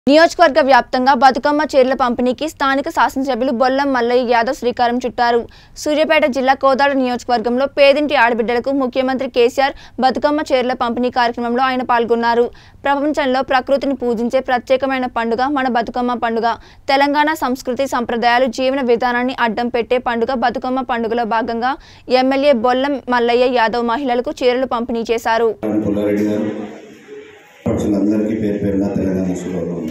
నియోజకవర్గ వ్యాప్తంగా బతుకమ్మ చీరల పంపిణీకి స్థానిక శాసనసభ్యులు బొల్లం మల్లయ్య యాదవ్ శ్రీకారం చుట్టారు సూర్యాపేట జిల్లా కోదాడ నియోజకవర్గంలో పేదింటి ఆడబిడ్డలకు ముఖ్యమంత్రి కేసీఆర్ బతుకమ్మ చీరల పంపిణీ కార్యక్రమంలో ఆయన పాల్గొన్నారు ప్రపంచంలో ప్రకృతిని పూజించే ప్రత్యేకమైన పండుగ మన బతుకమ్మ పండుగ తెలంగాణ సంస్కృతి సంప్రదాయాలు జీవన విధానాన్ని అడ్డం పెట్టే పండుగ బతుకమ్మ పండుగలో భాగంగా ఎమ్మెల్యే బొల్లం మల్లయ్య యాదవ్ మహిళలకు చీరలు పంపిణీ చేశారు పుల్లారెడ్డి గారు పక్షులందరికీ పేరు పేరున తెలంగాణ శుభాలు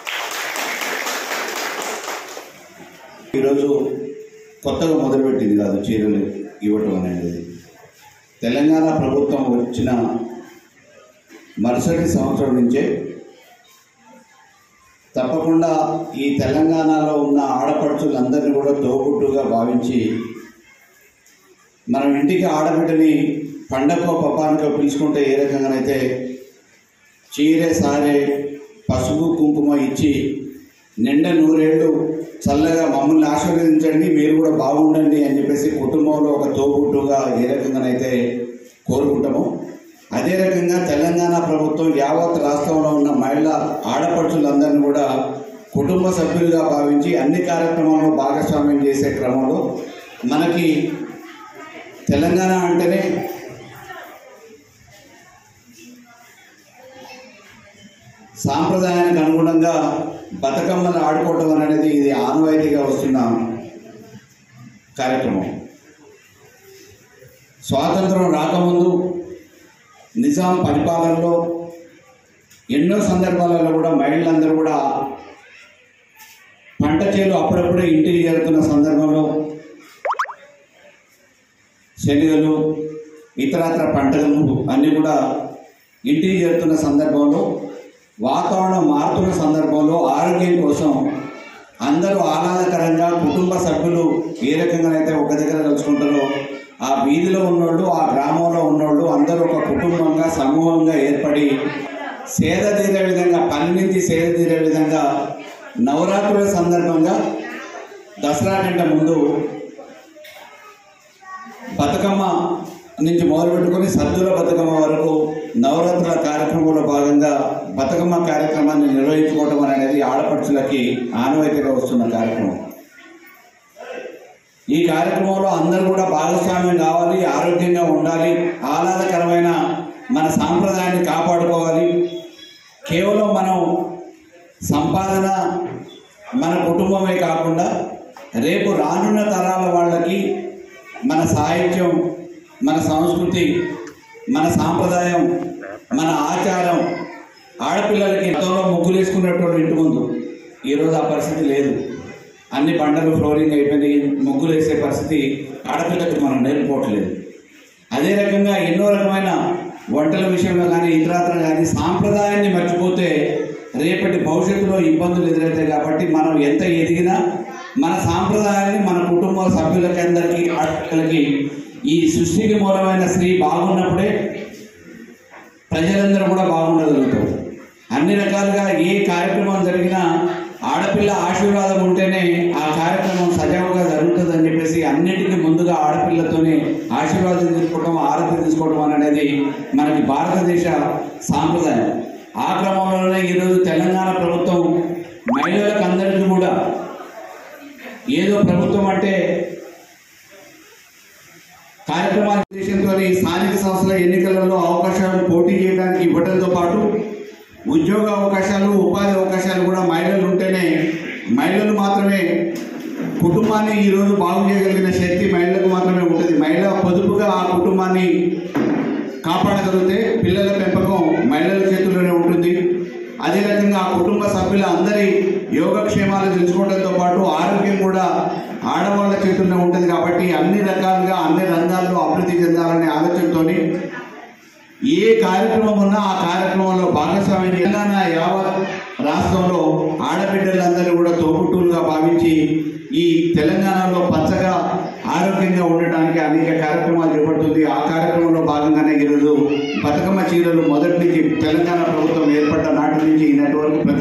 ఈరోజు కొత్తగా మొదలుపెట్టింది కాదు చీరలు ఇవ్వటం అనేది తెలంగాణ ప్రభుత్వం వచ్చిన మరుసటి సంవత్సరం నుంచే తప్పకుండా ఈ తెలంగాణలో ఉన్న ఆడపడుచులందరినీ కూడా తోబుట్టుగా భావించి మనం ఇంటికి ఆడబిడ్డని పండగకో పప్పానికో పిలుచుకుంటే ఏ రకంగానైతే చీరె సారే పసుపు కుంకుమ ఇచ్చి నిండా నూరేళ్ళు చల్లగా మమ్మల్ని ఆశీర్వదించండి మీరు కూడా బాగుండండి అని చెప్పేసి కుటుంబంలో ఒక తోబుట్టుగా ఏ రకంగానైతే కోరుకుంటామో అదే రకంగా తెలంగాణ ప్రభుత్వం యావత్ రాష్ట్రంలో ఉన్న మహిళా ఆడపడుచులందరినీ కూడా కుటుంబ సభ్యులుగా భావించి అన్ని కార్యక్రమాల్లో భాగస్వామ్యం చేసే క్రమంలో మనకి తెలంగాణ అంటేనే సాంప్రదాయానికి అనుగుణంగా బతుకమ్మలు ఆడుకోవటం అనేది ఇది ఆనవాయితీగా వస్తున్న కార్యక్రమం స్వాతంత్రం రాకముందు నిజాం పరిపాలనలో ఎన్నో సందర్భాలలో కూడా మహిళలందరూ కూడా పంట చేలు అప్పుడప్పుడే ఇంటికి చేరుతున్న సందర్భంలో శనగలు ఇతరత్ర పంటలు అన్నీ కూడా ఇంటికి చేరుతున్న సందర్భంలో వాతావరణం మారుతున్న సందర్భంలో ఆరోగ్యం కోసం అందరూ ఆహ్లాదకరంగా కుటుంబ సభ్యులు ఏ రకంగానైతే ఒక దగ్గర కలుసుకుంటారో ఆ వీధిలో ఉన్నోళ్ళు ఆ గ్రామంలో ఉన్నోళ్ళు అందరూ ఒక కుటుంబంగా సమూహంగా ఏర్పడి సేద తీరే విధంగా పని నుంచి సేద తీరే విధంగా నవరాత్రుల సందర్భంగా దసరా కంటే ముందు బతుకమ్మ నుంచి మొదలుపెట్టుకొని సద్దుల బతుకమ్మ వరకు నవరాత్రుల కార్యక్రమంలో భాగంగా బతుకమ్మ కార్యక్రమాన్ని నిర్వహించుకోవటం అనేది ఆడపడుచులకి ఆనవాయితీగా వస్తున్న కార్యక్రమం ఈ కార్యక్రమంలో అందరూ కూడా భాగస్వామ్యం కావాలి ఆరోగ్యంగా ఉండాలి ఆహ్లాదకరమైన మన సాంప్రదాయాన్ని కాపాడుకోవాలి కేవలం మనం సంపాదన మన కుటుంబమే కాకుండా రేపు రానున్న తరాల వాళ్ళకి మన సాహిత్యం మన సంస్కృతి మన సాంప్రదాయం మన ఆచారం ఆడపిల్లలకి గతంలో ముగ్గులు వేసుకున్నటువంటి ఇంటి ముందు ఈరోజు ఆ పరిస్థితి లేదు అన్ని పంటలు ఫ్లోరింగ్ అయిపోయినాయి ముగ్గులు వేసే పరిస్థితి ఆడపిల్లకి మనం నేర్పుకోవట్లేదు అదే రకంగా ఎన్నో రకమైన వంటల విషయంలో కానీ ఇతరాత్ర కానీ సాంప్రదాయాన్ని మర్చిపోతే రేపటి భవిష్యత్తులో ఇబ్బందులు ఎదురవుతాయి కాబట్టి మనం ఎంత ఎదిగినా మన సాంప్రదాయాన్ని మన కుటుంబ సభ్యులకి అందరికీ ఆడపిల్లలకి ఈ సృష్టికి మూలమైన స్త్రీ బాగున్నప్పుడే ప్రజలందరూ కూడా బాగుండగలుగుతారు అన్ని రకాలుగా ఏ కార్యక్రమం జరిగినా ఆడపిల్ల ఆశీర్వాదం ఉంటేనే ఆ కార్యక్రమం సజావుగా జరుగుతుందని చెప్పేసి అన్నిటికీ ముందుగా ఆడపిల్లతోనే ఆశీర్వాదం తీసుకోవడం ఆరతి తీసుకోవడం అనేది మనకి భారతదేశ సాంప్రదాయం ఆ క్రమంలోనే ఈరోజు తెలంగాణ ప్రభుత్వం మహిళలకు అందరికీ కూడా ఏదో ప్రభుత్వం అంటే కార్యక్రమాల ఉద్దేశంతో స్థానిక సంస్థల ఎన్నికలలో అవకాశాలు పోటీ చేయడానికి ఇవ్వడంతో పాటు ఉద్యోగ అవకాశాలు ఉపాధి అవకాశాలు కూడా మహిళలు ఉంటేనే మహిళలు మాత్రమే కుటుంబాన్ని ఈరోజు బాగు చేయగలిగిన శక్తి మహిళలకు మాత్రమే ఉంటుంది మహిళ పొదుపుగా ఆ కుటుంబాన్ని కాపాడగలిగితే పిల్లల పెంపకం మహిళల చేతుల్లోనే ఉంటుంది అదే రకంగా ఆ కుటుంబ సభ్యుల అందరి యోగక్షేమాలు తెలుసుకోవడంతో పాటు ఆరోగ్యం కూడా ఆడవాళ్ళ చేతుల్లో ఉంటుంది కాబట్టి అన్ని రకాలుగా అన్ని రంగాల్లో అభివృద్ధి చెందాలనే ఆలోచనతోని ఏ కార్యక్రమం ఉన్నా ఆ కార్యక్రమంలో భాగస్వామ్యం తెలంగాణ యావత్ రాష్ట్రంలో ఆడబిడ్డలందరూ కూడా తోబుట్టులుగా భావించి ఈ తెలంగాణలో పచ్చగా ఆరోగ్యంగా ఉండటానికి అనేక కార్యక్రమాలు చేపడుతుంది ఆ కార్యక్రమంలో భాగంగానే ఈరోజు బతుకమ్మ చీరలు మొదటి నుంచి తెలంగాణ ప్రభుత్వం ఏర్పడ్డ నాటి నుంచి ఈనాటి వరకు ప్రతి సంవత్సరం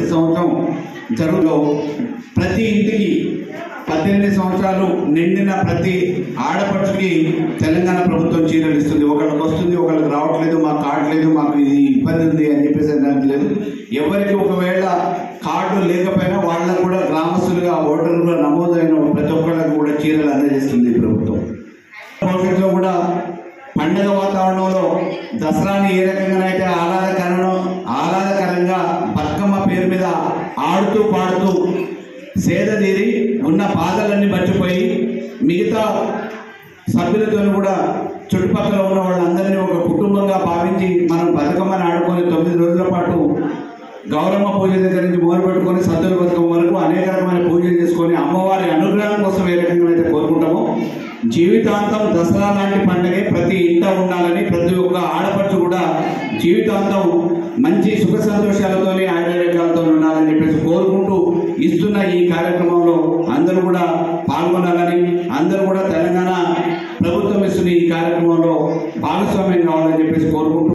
జరుగులో ప్రతి ఇంటికి పద్దెనిమిది సంవత్సరాలు నిండిన ప్రతి ఆడపడుచుకి తెలంగాణ ప్రభుత్వం చీరలు ఇస్తుంది ఒకళ్ళకి వస్తుంది ఒకళ్ళకి రావట్లేదు మాకు కార్డు లేదు మాకు ఇది ఇబ్బంది ఉంది అని చెప్పేసి దానికి లేదు ఎవరికి ఒకవేళ కార్డు లేకపోయినా వాళ్ళకు కూడా గ్రామస్తులుగా ఓటర్లుగా నమోదైన ప్రతి ఒక్కళ్ళకి కూడా చీరలు అందజేస్తుంది ఈ ప్రభుత్వం భవిష్యత్తులో కూడా పండగ వాతావరణంలో దసరాని ఏ రకంగానైతే ఆహ్లాదకరణం ఆహ్లాదకరంగా బతుకమ్మ పేరు మీద ఆడుతూ పాడుతూ సేద తీరి ఉన్న బాధలన్నీ మర్చిపోయి మిగతా సభ్యులతో కూడా చుట్టుపక్కల ఉన్న వాళ్ళందరినీ ఒక కుటుంబంగా భావించి మనం బతుకమ్మని ఆడుకొని తొమ్మిది రోజుల పాటు గౌరమ్మ పూజ దగ్గర నుంచి మొదలు పెట్టుకొని సద్దుల బతుకమ్మ వరకు అనేక రకమైన పూజలు చేసుకొని అమ్మవారి అనుగ్రహం కోసం ఏ రకంగా అయితే కోరుకుంటామో జీవితాంతం దసరా లాంటి పండుగే ప్రతి ఇంట ఉండాలని ప్రతి ఒక్క ఆడపడుచు కూడా జీవితాంతం మంచి సుఖ సంతోషాలతో ఆయుర్వేదాలతో ఉండాలని చెప్పేసి కోరుకుంటూ ఇస్తున్న ఈ కార్యక్రమంలో అందరూ కూడా పాల్గొనాలని అందరూ కూడా తెలంగాణ ప్రభుత్వం ఇస్తున్న ఈ కార్యక్రమంలో భాగస్వామ్యం కావాలని చెప్పేసి కోరుకుంటూ